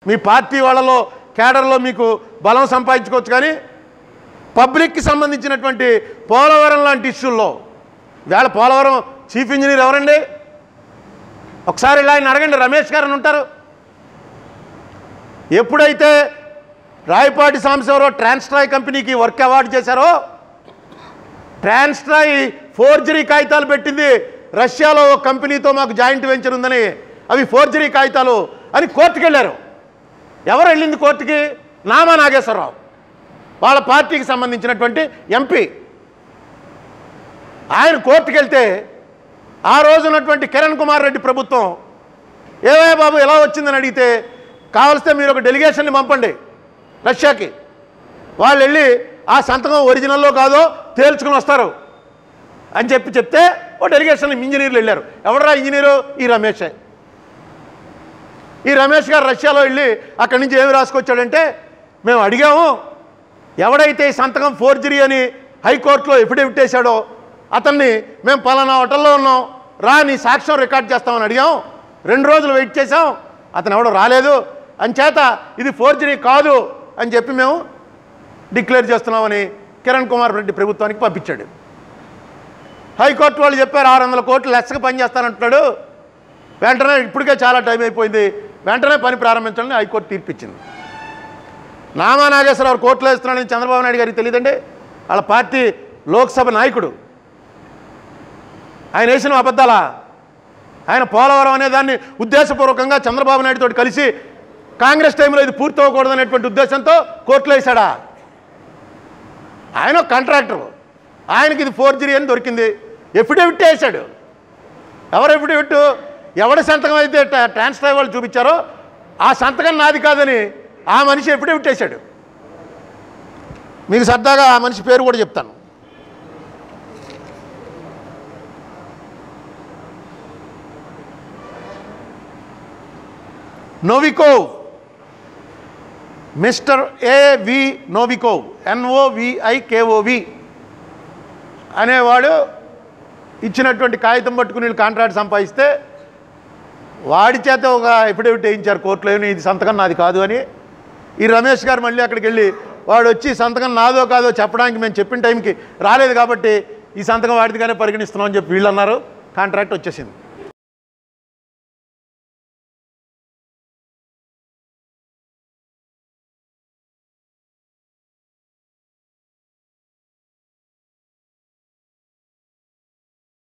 మీ party వాళ్ళలో కేడర్లో మీకు బలం సంపాదించుకోవచ్చు కానీ పబ్లిక్కి సంబంధించినటువంటి పోలవరం లాంటి ఇష్యూల్లో వేళ పోలవరం చీఫ్ ఇంజనీర్ ఎవరండి ఒకసారి ఇలా ఆయన అడగండి రమేష్ గారు అని ఉంటారు ఎప్పుడైతే రాయపాటి సాంబశివరావు ట్రాన్స్ట్రాయ్ కంపెనీకి వర్క్ అవార్డు చేశారో ట్రాన్స్ట్రాయ్ ఫోర్జరీ కాగితాలు పెట్టింది రష్యాలో ఒక కంపెనీతో మాకు జాయింట్ వెంచర్ ఉందని అవి ఫోర్జరీ కాగితాలు అని కోర్టుకు వెళ్ళారు ఎవరు వెళ్ళింది కోర్టుకి నామా నాగేశ్వరరావు వాళ్ళ పార్టీకి సంబంధించినటువంటి ఎంపీ ఆయన కోర్టుకు వెళ్తే ఆ రోజు ఉన్నటువంటి కిరణ్ కుమార్ రెడ్డి ప్రభుత్వం ఏవే బాబు ఎలా వచ్చిందని అడిగితే కావలిస్తే మీరు ఒక డెలిగేషన్ని పంపండి రష్యాకి వాళ్ళు వెళ్ళి ఆ సంతకం ఒరిజినల్లో కాదో తేల్చుకుని వస్తారు అని చెప్పి చెప్తే ఓ డెలిగేషన్ ఇంజనీర్లు వెళ్ళారు ఎవడరా ఇంజనీరు ఈ రమేషే ఈ రమేష్ గారు రష్యాలో వెళ్ళి అక్కడి నుంచి ఏమి రాసుకొచ్చాడంటే మేము అడిగాము ఎవడైతే ఈ సంతకం ఫోర్జరీ అని హైకోర్టులో ఎఫిడేవిట్ వేశాడో అతన్ని మేము పలానా హోటల్లో ఉన్నాం రా నీ సాక్ష్యం రికార్డ్ చేస్తామని అడిగాం రెండు రోజులు వెయిట్ చేసాం అతను ఎవడో రాలేదు అంచేత ఇది ఫోర్జరీ కాదు అని చెప్పి మేము డిక్లేర్ చేస్తున్నామని కిరణ్ కుమార్ రెడ్డి ప్రభుత్వానికి పంపించాడు హైకోర్టు వాళ్ళు చెప్పారు ఆరు వందల కోట్లు లెక్కకు పని చేస్తానంటున్నాడు వెంటనే ఇప్పటికే చాలా టైం అయిపోయింది వెంటనే పని ప్రారంభించాలని హైకోర్టు తీర్పిచ్చింది నామా నాగేశ్వరరావు కోర్టులో వేస్తున్నాడని చంద్రబాబు నాయుడు గారికి తెలియదండి వాళ్ళ పార్టీ లోక్సభ నాయకుడు ఆయన వేసిన అబద్ధాలా ఆయన పోలవరం అనే దాన్ని ఉద్దేశపూర్వకంగా చంద్రబాబు నాయుడు తోటి కలిసి కాంగ్రెస్ టైంలో ఇది పూర్తి అవ్వకూడదు అనేటువంటి ఉద్దేశంతో కోర్టులో వేశాడా ఆయన ఒక కాంట్రాక్టర్ ఆయనకి ఇది ఫోర్జరీ అని దొరికింది ఎఫిడేవిట్ వేశాడు ఎవరు ఎఫిడేవిట్ ఎవడి సంతకం అయితే ట్రా- ట్రాన్స్ఫర్ వాళ్ళు చూపించారో ఆ సంతకం నాది కాదని ఆ మనిషి ఎఫిడేవిట్ వేశాడు మీకు సరదాగా ఆ మనిషి పేరు కూడా చెప్తాను నోవికోవ్ మిస్టర్ ఏవి నోవికోవ్ ఎన్ఓవిఐకేఓవి అనేవాడు ఇచ్చినటువంటి కాగితం పట్టుకుని వీళ్ళు కాంట్రాక్ట్ సంపాదిస్తే వాడి చేత ఒక ఎఫిడేవిట్ వేయించారు కోర్టులో ఏమని ఇది సంతకం నాది కాదు అని ఈ రమేష్ గారు మళ్ళీ అక్కడికి వెళ్ళి వాడు వచ్చి సంతకం నాదో కాదో చెప్పడానికి మేము చెప్పిన టైంకి రాలేదు కాబట్టి ఈ సంతకం వాడిదిగానే పరిగణిస్తున్నాం అని చెప్పి వీళ్ళు అన్నారు కాంట్రాక్ట్ వచ్చేసింది